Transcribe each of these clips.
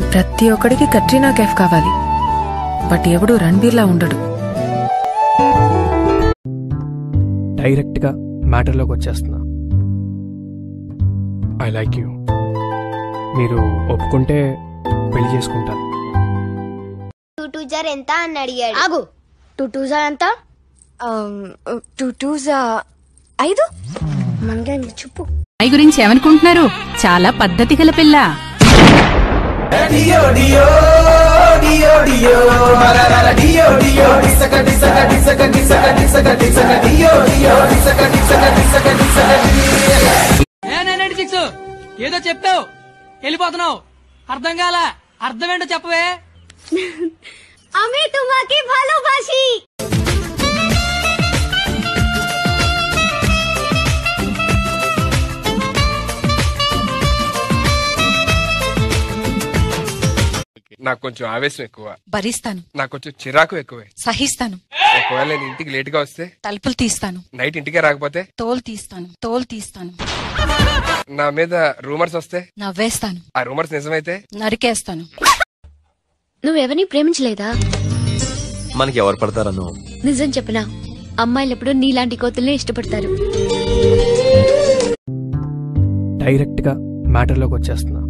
ప్రతి ఒక్కడికి కట్రీనా కైఫ్ కావాలి బట్ ఎవడు రణ్బీర్లా ఉండడు డైరెక్ట్గా మ్యాటర్లోకి వచ్చేస్తున్నా ఐ లైక్ యూ మీరు ఒప్పుకుంటే పెళ్లి చేసుకుంటాను టూ టూ జార్ ఎంత అని అడిగాడు ఆగు టూ టూ జార్ ఎంత టూ టూ ఐదు మనకే చెప్పు అమ్మాయి గురించి ఏమనుకుంటున్నారు చాలా పద్ధతి గల పిల్ల నైన్టీ సిక్స్ ఏదో చెప్తావు వెళ్ళిపోతున్నావు అర్థం కాల అర్థం ఏంటో చెప్పవే আমি তোমাকে ভালোবাসি నాకు కొంచెం ఆవేశం ఎక్కువ భరిస్తాను నాకు కొంచెం చిరాకు ఎక్కువే సహిస్తాను ఒకవేళ నేను ఇంటికి లేట్ గా వస్తే తలుపులు తీస్తాను నైట్ ఇంటికే రాకపోతే తోలు తీస్తాను తోలు తీస్తాను నా మీద రూమర్స్ వస్తే నవ్వేస్తాను ఆ రూమర్స్ నిజమైతే నరికేస్తాను నువ్వెవరిని ప్రేమించలేదా మనకి ఎవరు పడతారనో నిజం చెప్పనా అమ్మాయిలు ఎప్పుడు నీలాంటి కోతుల్ని ఇష్టపడతారు డైరెక్ట్గా మ్యాటర్లోకి వచ్చేస్తున్నా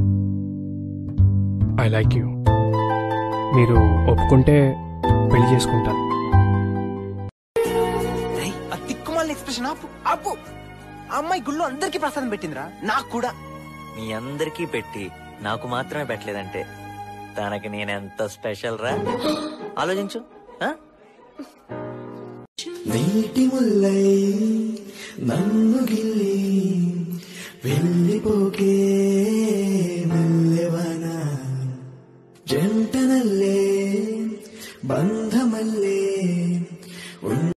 ఐ లైక్ యూ మీరు ఒప్పుకుంటే పెళ్లి చేసుకుంటాను ఆ తిక్కుమాలిన ఎక్స్ప్రెషన్ ఆపు ఆపు ఆ అమ్మాయి గుళ్ళు అందరికీ ప్రసాదం పెట్టిందిరా నాకు కూడా మీ అందరికీ పెట్టి నాకు మాత్రమే పెట్టలేదంటే తనకి నేనెంత స్పెషల్ రా ఆలోచించు ఆ? నీటి ముల్లై నన్ను గిల్లి వెళ్ళిపోకే మెల్లెవన జంటనల్లే బంధమల్లే